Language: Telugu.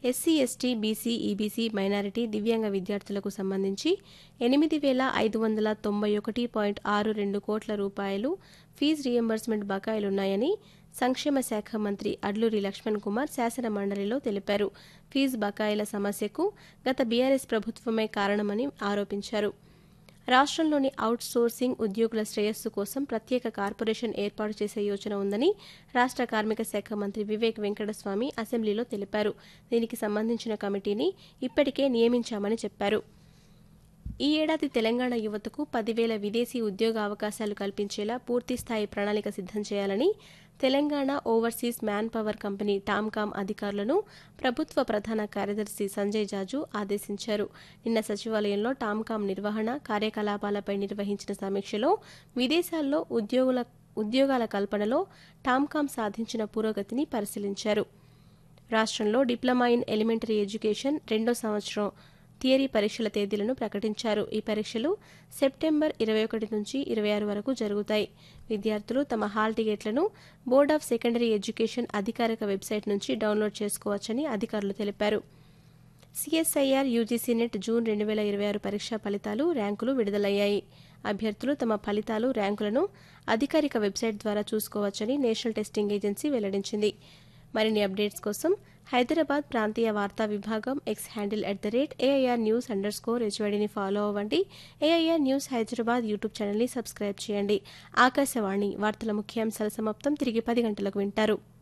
SC ST BC EBC minority దివ్యాంగ విద్యార్థులకు సంబంధించి ఎనిమిది వేల ఐదు వందల తొంభై ఒకటి పాయింట్ ఆరు రెండు కోట్ల రూపాయలు ఫీజు రియంబర్స్మెంట్ బకాయిలున్నాయని సంక్షేమ శాఖ మంత్రి అడ్లూరి లక్ష్మణ్ కుమార్ శాసన మండలిలో తెలిపారు ఫీజు బకాయిల సమస్యకు గత బీఆర్ఎస్ ప్రభుత్వమే కారణమని ఆరోపించారు రాష్ట్రంలోని అవుట్ సోర్సింగ్ ఉద్యోగుల శ్రేయస్సు కోసం ప్రత్యేక కార్పొరేషన్ ఏర్పాటు చేసే యోచన ఉందని రాష్ట్ర కార్మిక శాఖ మంత్రి వివేక్ వెంకటస్వామి అసెంబ్లీలో తెలిపారు దీనికి సంబంధించిన కమిటీని ఇప్పటికే నియమించామని చెప్పారు ఈ ఏడాది తెలంగాణ యువతకు పదివేల విదేశీ ఉద్యోగ అవకాశాలు కల్పించేలా పూర్తిస్థాయి ప్రణాళిక సిద్ధం చేయాలని Telangana overseas man power company TOMCOM అధికారులను ప్రభుత్వ ప్రధాన కార్యదర్శి సంజయ్ జాజు ఆదేశించారు నిన్న సచివాలయంలో టామ్కామ్ నిర్వహణ కార్యకలాపాలపై నిర్వహించిన సమీక్షలో విదేశాల్లో ఉద్యోగుల ఉద్యోగాల కల్పనలో టామ్కామ్ సాధించిన పురోగతిని పరిశీలించారు రాష్ట్రంలో డిప్లొమా ఇన్ ఎలిమెంటరీ ఎడ్యుకేషన్ రెండో సంవత్సరం థియరీ పరీక్షల తేదీలను ప్రకటించారు ఈ పరీక్షలు సెప్టెంబర్ ఇరవై ఒకటి నుంచి ఇరవై ఆరు వరకు జరుగుతాయి విద్యార్థులు తమ హాల్ టికెట్లను బోర్డ్ ఆఫ్ సెకండరీ ఎడ్యుకేషన్ అధికారిక వెబ్సైట్ నుంచి డౌన్లోడ్ చేసుకోవచ్చని అధికారులు తెలిపారు సిఎస్ఐఆర్ యూజీసీ నెట్ జూన్ రెండు వేల ఇరవై ఆరు పరీక్షా ఫలితాలు ర్యాంకులు విడుదలయ్యాయి అభ్యర్థులు తమ ఫలితాలు ర్యాంకులను అధికారిక వెబ్సైట్ ద్వారా చూసుకోవచ్చని నేషనల్ టెస్టింగ్ ఏజెన్సీ వెల్లడించింది మరిన్ని అప్డేట్స్ కోసం హైదరాబాద్ ప్రాంతీయ వార్తా విభాగం X handle at the rate AIR news under score హెచ్వైడిని ఫాలో అవ్వండి ఏఐఆర్ న్యూస్ హైదరాబాద్ యూట్యూబ్ ఛానల్ని సబ్స్క్రైబ్ చేయండి ఆకాశవాణి వార్తల ముఖ్యాంశాల సమాప్తం తిరిగి పది గంటలకు వింటారు